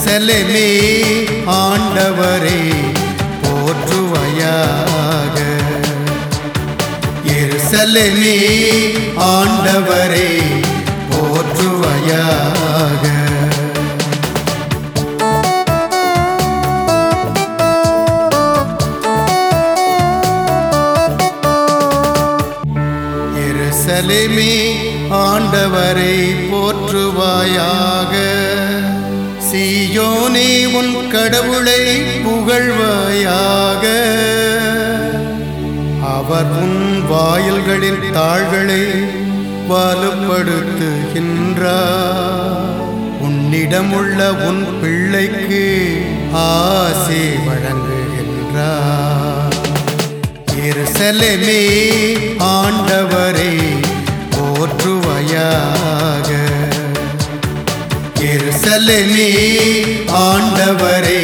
எருசலேமே ஆண்டவரே போற்றுவையாக எருசலேமே ஆண்டவரே போற்றுவையாக எருசலேமே ஆண்டவரை போற்றுவாயாக சீயோனே உன் கடவுளை புகழ்வாயாக அவர் உன் வாயில்களின் தாள்களை வலுப்படுத்துகின்றார் உன்னிடமுள்ள உன் பிள்ளைக்கு ஆசை வழங்குகின்றார் எருசலேமே ஆண்டவரை போற்றுவையாக எருசலேமே ஆண்டவரை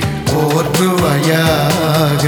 போற்றுவையாக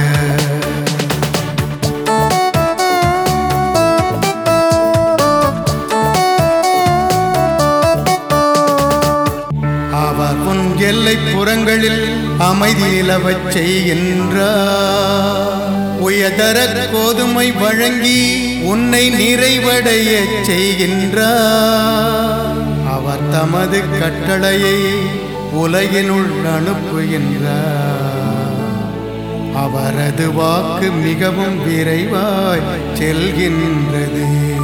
அவர் உன் எல்லை புறங்களில் அமைதி நிலவச் செய்கின்றார் உயதர கோதுமை வழங்கி உன்னை நிறைவடையச் செய்கின்றார் அவர் தமது கட்டளையை உலகினுள் அனுப்புகின்றார் அவரது வாக்கு மிகவும் விரைவாய் செல்கின்றது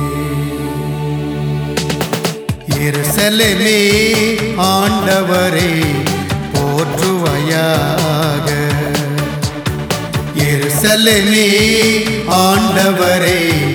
எருசலேமே ஆண்டவரே போற்றுவையாக எருசலேமே ஆண்டவரே